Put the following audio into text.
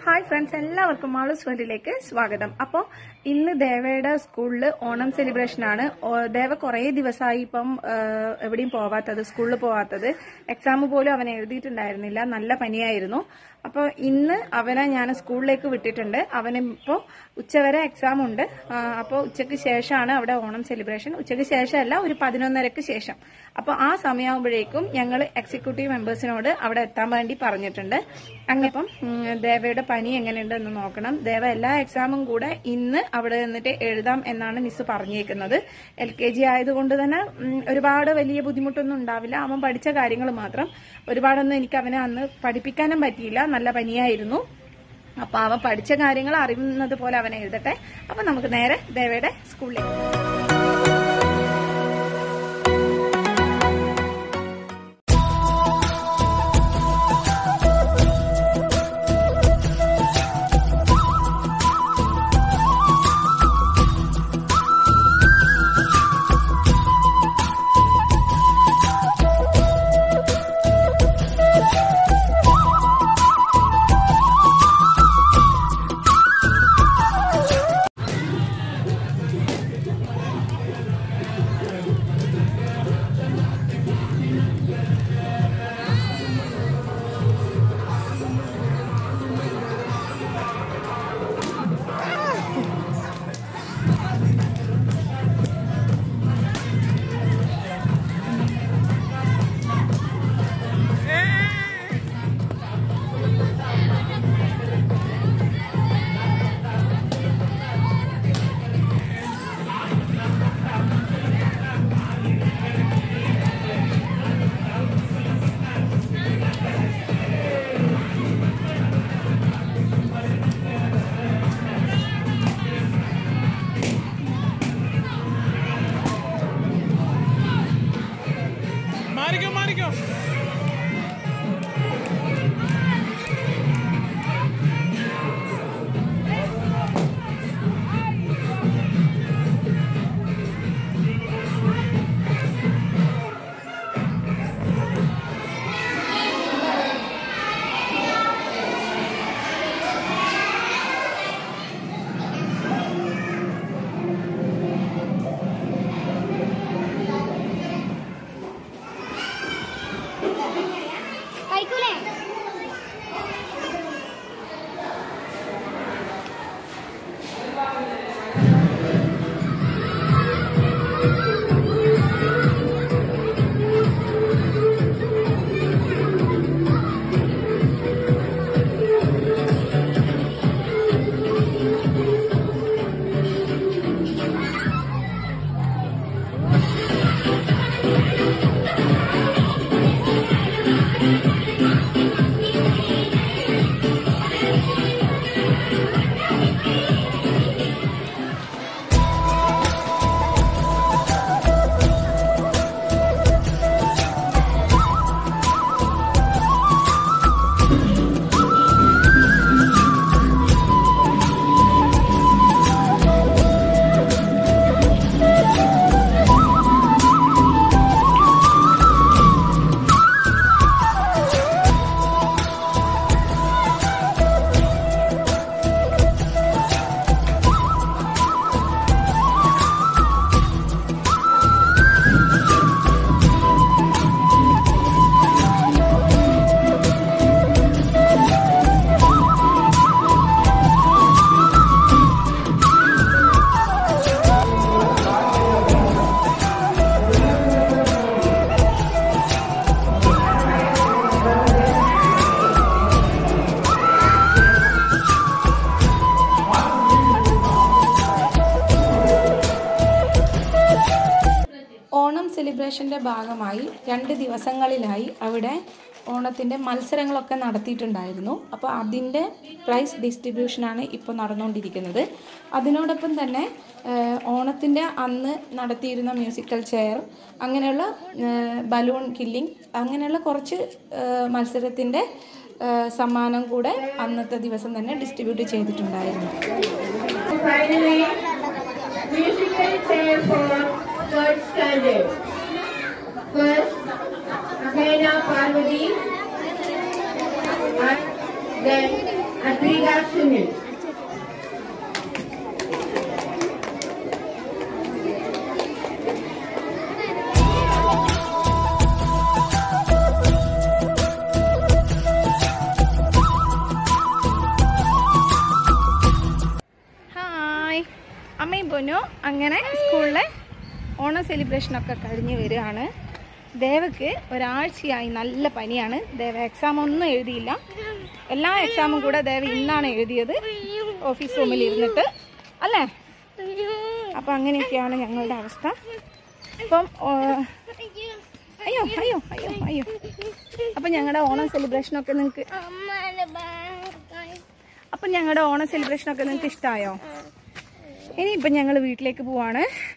Hi friends എല്ലാവർക്കും മാളൂസ് വേൾഡിലേക്ക് സ്വാഗതം അപ്പോൾ ഇന്ന് ദേവയുടെ സ്കൂളിൽ ഓണം സെലിബ്രേഷൻ ആണ് ഓ- ദേവ കുറേ ദിവസമായി ഇപ്പം ആ, എവിടെയും പോവാത്തത് സ്കൂളിൽ പോവാത്തത് എക്സാം പോലും അവൻ എഴുതിയിട്ടുണ്ടായിരുന്നില്ല നല്ല പനിയായിരുന്നു അപ്പോൾ ഇന്ന് അവനെ ഞാൻ സ്കൂളിലേക്ക് വിട്ടിട്ടുണ്ട് അവന് ഇപ്പോൾ ഉച്ചവരെ എക്സാം ഉണ്ട് അപ്പോൾ ഉച്ചയ്ക്ക് ശേഷമാണ് അവിടെ ഓണം സെലിബ്രേഷൻ ഉച്ചയ്ക്ക് ശേഷമല്ല ഒരു പതിനൊന്നരക്ക് ശേഷം അപ്പോൾ ആ സമയമാകുമ്പോഴേക്കും ഞങ്ങൾ എക്സിക്യൂട്ടീവ് മെമ്പേഴ്സിനോട് അവിടെ എത്താൻ വേണ്ടി പറഞ്ഞിട്ടുണ്ട് അങ്ങപ്പം ഉം, ദേവയുടെ പനി എങ്ങനെയുണ്ടെന്ന് നോക്കണം ദേവ എല്ലാ എക്സാമും കൂടെ ഇന്ന് അവിടെ നിന്നിട്ട് എഴുതാം എന്നാണ് മിസ് പറഞ്ഞേക്കുന്നത് എൽ കെ ജി ആയതുകൊണ്ട് തന്നെ ഉം, ഒരുപാട് വലിയ ബുദ്ധിമുട്ടൊന്നും ഉണ്ടാവില്ല അവൻ പഠിച്ച കാര്യങ്ങൾ മാത്രം ഒരുപാടൊന്നും എനിക്ക് അവനെ അന്ന് പഠിപ്പിക്കാനും പറ്റിയില്ല നല്ല പനിയായിരുന്നു അപ്പൊ അവൻ പഠിച്ച കാര്യങ്ങൾ അറിയുന്നത് പോലെ അവൻ എഴുതട്ടെ അപ്പൊ നമുക്ക് നേരെ ദേവയുടെ സ്കൂളിലേക്ക് മാറിക്കോ മാറിക്കോ കഴിക്കൂലേ ഓണം സെലിബ്രേഷന്റെ ഭാഗമായി രണ്ട് ദിവസങ്ങളിലായി അവിടെ ഓണത്തിന്റെ മത്സരങ്ങളൊക്കെ നടത്തിയിട്ടുണ്ടായിരുന്നു അപ്പോൾ അതിൻ്റെ പ്രൈസ് ഡിസ്ട്രിബ്യൂഷനാണ് ഇപ്പോൾ നടന്നുകൊണ്ടിരിക്കുന്നത് അതിനോടൊപ്പം തന്നെ ഏഹ്, ഓണത്തിൻ്റെ അന്ന് നടത്തിയിരുന്ന മ്യൂസിക്കൽ ചെയർ അങ്ങനെയുള്ള ഏഹ്, ബലൂൺ കില്ലിംഗ് അങ്ങനെയുള്ള കുറച്ച് ഏഹ്, മത്സരത്തിൻ്റെ ഏഹ്, സമ്മാനം കൂടെ അന്നത്തെ ദിവസം തന്നെ ഡിസ്ട്രിബ്യൂട്ട് ചെയ്തിട്ടുണ്ടായിരുന്നു Finally, musical chair for third standard. First, Ahena Parvati, and then Atriga Sunil. Hi അമ്മയും പൊന്നു അങ്ങനെ സ്കൂളിലെ ഓണം സെലിബ്രേഷനൊക്കെ കഴിഞ്ഞ് വരികയാണ് ദേവക്ക് ഒരാഴ്ചയായി നല്ല പനിയാണ് ദേവ എക്സാം ഒന്നും എഴുതിയില്ല എല്ലാ എക്സാമും കൂടെ ദേവ ഇന്നാണ് എഴുതിയത് ഓഫീസ് റൂമിൽ ഇരുന്നിട്ട് അല്ലേ അപ്പം അങ്ങനെയൊക്കെയാണ് ഞങ്ങളുടെ അവസ്ഥ ഇപ്പം ഓ, അയ്യോ അയ്യോ അയ്യോ അയ്യോ അപ്പം ഞങ്ങളുടെ ഓണം സെലിബ്രേഷനൊക്കെ നിങ്ങൾക്ക് അപ്പം ഞങ്ങളുടെ ഓണം സെലിബ്രേഷനൊക്കെ നിങ്ങൾക്ക് ഇഷ്ടമായോ ഇനിയിപ്പം ഞങ്ങൾ വീട്ടിലേക്ക് പോവാണ്